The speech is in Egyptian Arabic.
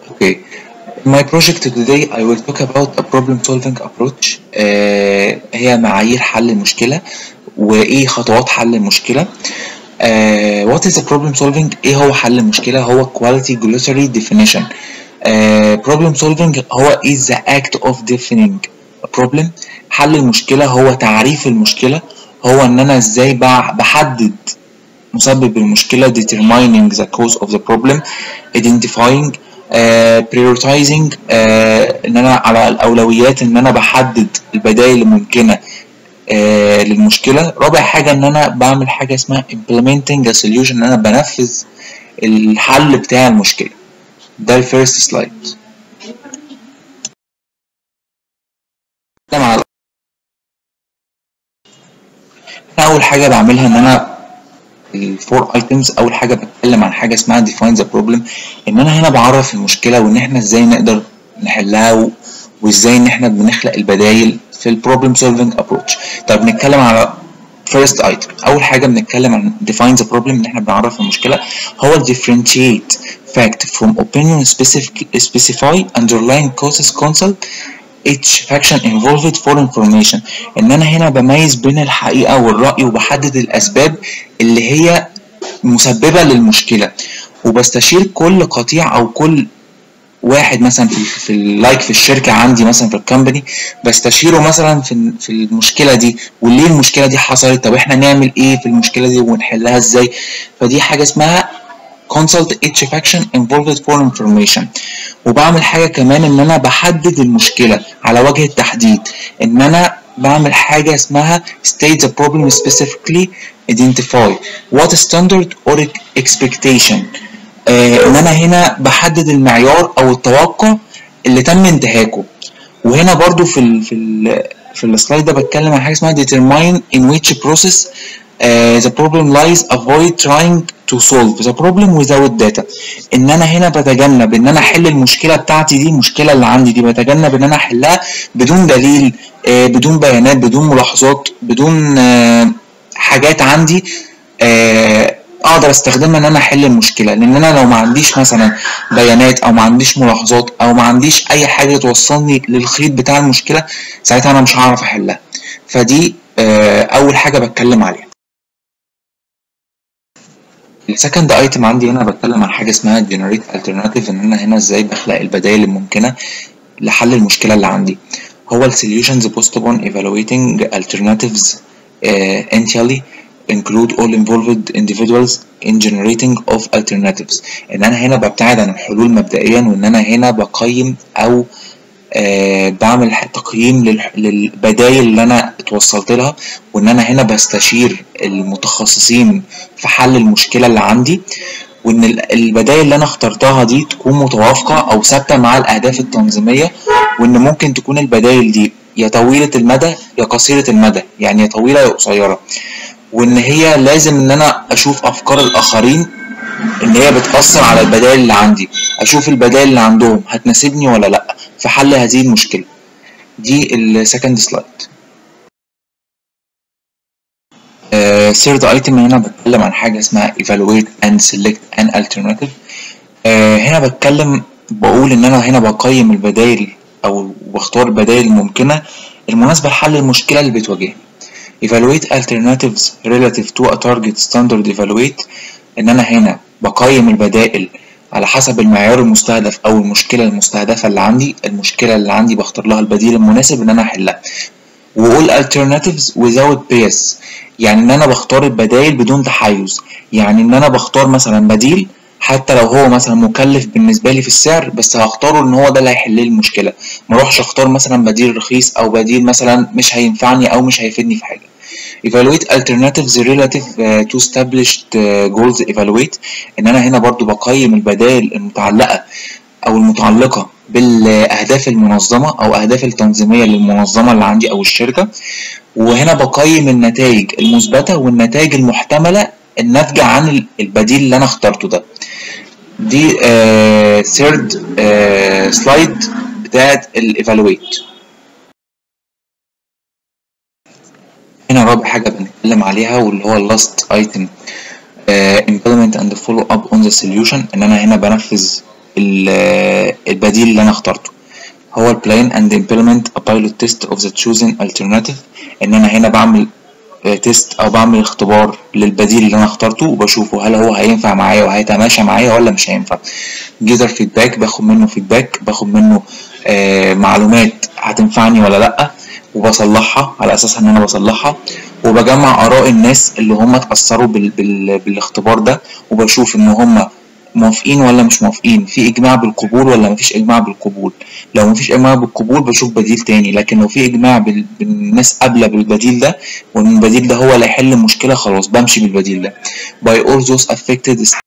Okay. In my project today I will talk about a problem solving approach آه هي معايير حل المشكلة وإيه خطوات حل المشكلة آه what is a problem solving إيه هو حل المشكلة هو quality glossary definition آه problem solving هو is the act of defining a problem حل المشكلة هو تعريف المشكلة هو إن أنا إزاي بحدد مسبب المشكلة determining the cause of the problem identifying uh, prioritizing uh, ان انا على الاولويات ان انا بحدد البدائل الممكنه uh, للمشكله رابع حاجه ان انا بعمل حاجه اسمها implementing a solution ان انا بنفذ الحل بتاع المشكله ده الفيرست سلايد اول حاجه بعملها ان انا الفور ايتمز اول حاجه بتكلم عن حاجه اسمها define the problem ان انا هنا بعرف المشكله وان احنا ازاي نقدر نحلها و... وازاي ان احنا بنخلق البدايل في البروبلم سولفنج ابروتش طيب نتكلم على first item اول حاجه بنتكلم عن define the problem ان احنا بنعرف المشكله هو differentiate fact from opinion specific specify underlying causes consult each faction involved for information ان انا هنا بميز بين الحقيقه والراي وبحدد الاسباب اللي هي مسببه للمشكله وبستشير كل قطيع او كل واحد مثلا في في اللايك في الشركه عندي مثلا في الكومباني بستشيره مثلا في في المشكله دي وليه المشكله دي حصلت طب احنا نعمل ايه في المشكله دي ونحلها ازاي فدي حاجه اسمها consult each faction involved for information وبعمل حاجة كمان ان انا بحدد المشكلة على وجه التحديد ان انا بعمل حاجة اسمها state the problem specifically identify what standard or expectation آه ان انا هنا بحدد المعيار او التوقع اللي تم انتهاكه وهنا برضو في ال في ال في السلايد ده بتكلم عن حاجة اسمها determine in which process uh, the problem lies avoid trying to solve the problem without data ان انا هنا بتجنب ان انا احل المشكله بتاعتي دي المشكله اللي عندي دي بتجنب ان انا احلها بدون دليل uh, بدون بيانات بدون ملاحظات بدون uh, حاجات عندي اقدر استخدمها ان انا احل المشكله لان انا لو ما عنديش مثلا بيانات او ما عنديش ملاحظات او ما عنديش اي حاجه توصلني للخيط بتاع المشكله ساعتها انا مش هعرف احلها فدي اول حاجه بتكلم عليها السكند ايتم عندي هنا بتكلم عن حاجه اسمها generate alternative ان انا هنا ازاي بخلق البدائل الممكنه لحل المشكله اللي عندي هو solutions based upon evaluating alternatives uh, entirely include all involved individuals in generating of alternatives ان انا هنا ببتعد عن الحلول مبدئيا وان انا هنا بقيم او آه بعمل تقييم للبدايل اللي انا اتوصلت لها وان انا هنا بستشير المتخصصين في حل المشكله اللي عندي وان البدايل اللي انا اخترتها دي تكون متوافقه او ثابته مع الاهداف التنظيميه وان ممكن تكون البدايل دي يا طويله المدى يا قصيره المدى يعني يا طويله يا قصيره وان هي لازم ان انا اشوف افكار الاخرين ان هي بتاثر على البدائل اللي عندي اشوف البدائل اللي عندهم هتناسبني ولا لا في حل هذه المشكله دي السكند سلايد ثيرد ايتم هنا بتكلم عن حاجه اسمها evaluate and select an alternative uh, هنا بتكلم بقول ان انا هنا بقيم البدائل او بختار البدائل الممكنه المناسبه لحل المشكله اللي بتواجهني evaluate alternatives relative to a target standard evaluate ان انا هنا بقيم البدائل على حسب المعيار المستهدف او المشكله المستهدفه اللي عندي المشكله اللي عندي بختار لها البديل المناسب ان انا احلها وall alternatives without bias يعني ان انا بختار البدائل بدون تحيز يعني ان انا بختار مثلا بديل حتى لو هو مثلا مكلف بالنسبه لي في السعر بس هختاره ان هو ده اللي هيحل لي المشكله ما اروحش اختار مثلا بديل رخيص او بديل مثلا مش هينفعني او مش هيفيدني في حاجه evaluate alternatives relative uh, to established uh, goals evaluate ان انا هنا برضو بقيم البدائل المتعلقه او المتعلقه بالاهداف المنظمه او اهداف التنظيميه للمنظمه اللي عندي او الشركه وهنا بقيم النتائج المثبته والنتائج المحتمله الناتجه عن البديل اللي انا اخترته ده دي ثيرد سلايد بتاعت الايفالويت هنا رابع حاجة بنتكلم عليها واللي هو last item uh, implement and follow up on the solution ان انا هنا بنفذ البديل اللي انا اخترته هو ال plan and implement a pilot test of the chosen alternative ان انا هنا بعمل تيست او بعمل اختبار للبديل اللي انا اخترته وبشوفه هل هو هينفع معايا وهيتماشى معايا ولا مش هينفع جيزر فيدباك باخد منه فيدباك باخد منه آه معلومات هتنفعني ولا لا وبصلحها على اساس ان انا بصلحها وبجمع اراء الناس اللي هم اتاثروا بال بال بالاختبار ده وبشوف ان هم موافقين ولا مش موافقين في اجماع بالقبول ولا مفيش اجماع بالقبول لو مفيش اجماع بالقبول بشوف بديل تاني لكن لو في اجماع بال... بالناس قابله بالبديل ده وان البديل ده هو اللي هيحل المشكله خلاص بمشي بالبديل ده by all those affected